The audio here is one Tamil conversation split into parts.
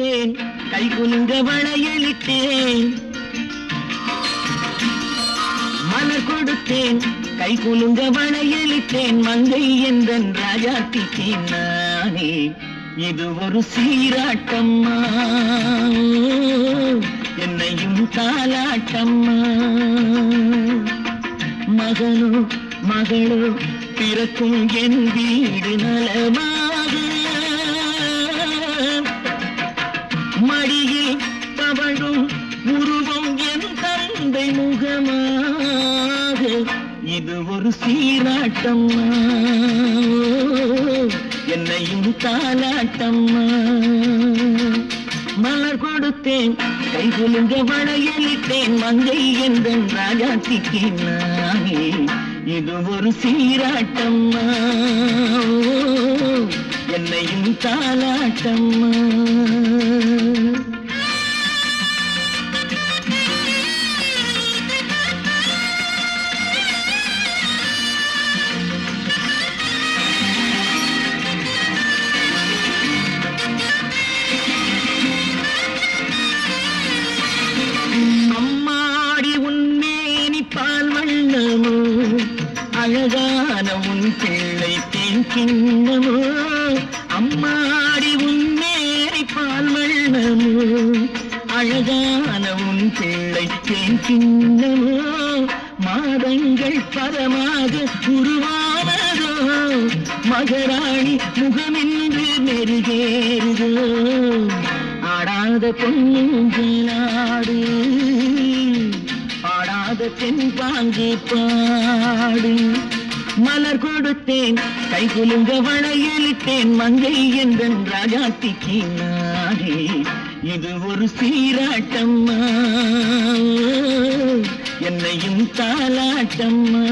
கொடுத்தேன் கை குலுங்க வளையலிட்டேன் மலர் கொடுத்தேன் கை குலுங்க வளையலிட்டேன் மங்கை எந்தன் ராஜாத்திக்கு நானே இது ஒரு சீராட்டம்மா என்னையும் தாலாட்டம்மா மகனோ மகளோ பிறக்கும் என் வீடு நலமாக மடியில் தவழும் உருவம் என் தந்தை முகமாக இது ஒரு சீராட்டம்மா என்னையும் தாலாட்டம்மா மலர் கொடுத்தேன் கை குலுங்க வளையலிட்டேன் மங்கை எந்தன் ராஜாத்திக்கு நானே இது ஒரு சீராட்டம்மா என்னையும் தாலாட்டம்மா அம்மாடி உன்னேனி பால் வண்ணமோ அழகான உன் பிள்ளை தேன் கிண்ணமோ அம்மாடி உன்னேனி பால் வண்ணமோ அழகான உன் பிள்ளை தேன் கிண்ணமோ மாதங்கள் பரமாக உருவானதோ மகராணி முகமென்று மெருகேறுதோ ஆடாத பொன்னுங்களாடு பாடாத தென்பாங்கு பாடு மலர் கொடுத்தேன் கை குலுங்க வளையலிட்டேன் மங்கை எந்தன் ராஜாத்திக்கு நாடே இது ஒரு சீராட்டம்மா என்னையும் தாலாட்டம்மா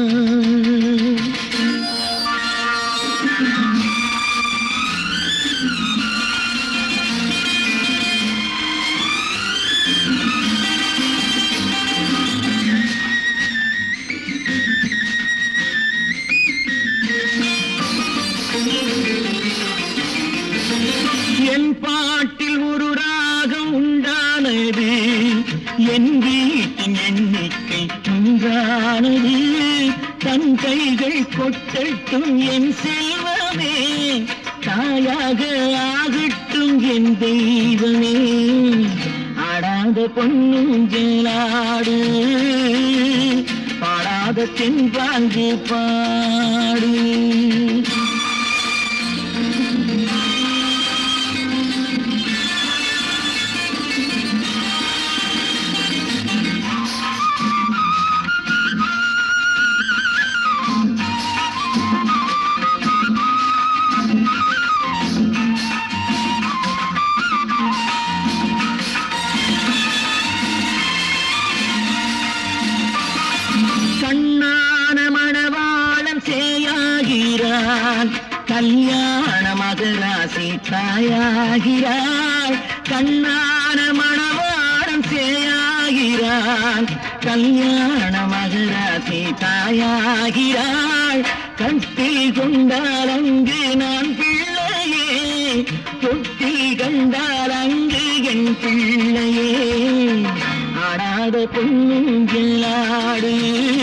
என் பாட்டில் ஒரு ராகம் உண்டானது என் வீட்டின் எண்ணிக்கை உண்டானது தன் கைகள் கொட்டட்டும் என் செல்வமே தாயாக ஆகட்டும் என் தெய்வமே ஆடாத பொன்னுங்களாடு பாடாத தென்பாங்கு பாடு கண்ணான மணவாளன் சேயாகிறான் கல்யாண மகராசி தாயாகிறாள் கண்ணான மணவாளன் சேயாகிறான் கல்யாண மகராசி தாயாகிறாள் கட்டில் கொண்டால் அங்கு நான் பிள்ளையே தொட்டில் கண்டால் அங்கு என் பிள்ளையே ஆடாத பொன்னுங்களாடு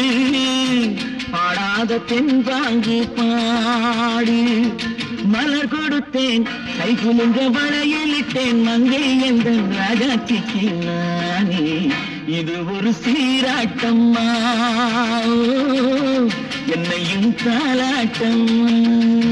பாடாத தென்பாங்கு பாடு மலர் கொடுத்தேன் கை குலுங்க வளையலிட்டேன் மங்கை எந்த ராஜாத்திக்கு நானே இது ஒரு சீராட்டம்மா என்னையும் தாலாட்டம்மா